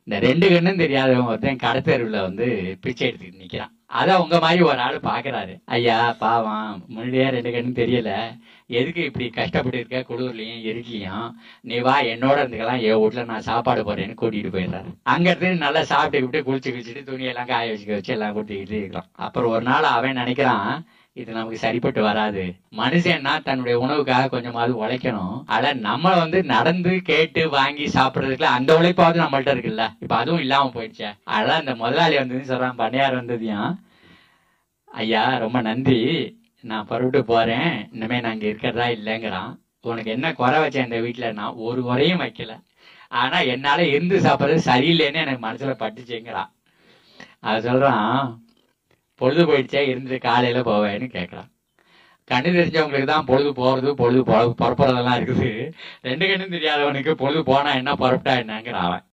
இந்த ரெண்டு கண்ணும் தெரியாதவன் ஒருத்தன் கடத்தெருவில் வந்து பிச்சை எடுத்துக்கிட்டு நிற்கிறான் அதை உங்க மாதிரி ஒரு ஆள் பார்க்கறாரு ஐயா பாவம் முன்னாடியே ரெண்டு கண்ணும் தெரியல எதுக்கு இப்படி கஷ்டப்பட்டு இருக்க குளிர்லையும் இருக்கியும் நீ வா என்னோட இருந்துக்கலாம் என் வீட்டில் நான் சாப்பாடு போடுறேன்னு கூட்டிகிட்டு போயிடுறாரு அங்க இருந்து நல்லா சாப்பிட்டுக்கிட்டு குளிச்சு குளிச்சுட்டு துணியெல்லாம் காய வச்சுக்க வச்சு எல்லாம் கூட்டிக்கிட்டு இருக்கலாம் அப்புறம் ஒரு நாள் அவன் நினைக்கிறான் இது நமக்கு சரிப்பட்டு வராது மனுஷன்னா தன்னுடைய உணவுக்காக கொஞ்சமாவது உழைக்கணும் ஆனா நம்ம வந்து நடந்து கேட்டு வாங்கி சாப்பிடுறதுக்குலாம் அந்த உழைப்பாவது நம்மள்ட்ட இருக்குல்ல இப்ப அதுவும் இல்லாம போயிடுச்சே அதான் இந்த முதலாளி வந்ததுன்னு சொல்றான் பண்ணையார் வந்ததையும் ஐயா ரொம்ப நன்றி நான் புறப்பட்டு போறேன் இனிமே நான் இங்க இருக்கிறதா இல்லைங்கிறான் உனக்கு என்ன குறை வச்சேன் இந்த வீட்டுல நான் ஒரு குறையும் வைக்கல ஆனா என்னால இருந்து சாப்பிட்றது சரியில்லைன்னு எனக்கு மனசுல பட்டுச்சுங்கிறான் அது சொல்றான் பொழுது போயிடுச்சே இருந்து காலையில போவேன்னு கேட்கறான் கண்ணு தெரிஞ்சவங்களுக்கு தான் பொழுது போறது பொழுது பொ- புறப்புறதெல்லாம் இருக்குது ரெண்டு கண்ணும் தெரியாதவனுக்கு பொழுது போனா என்ன புறப்பட்டா என்னங்கிறான் அவன்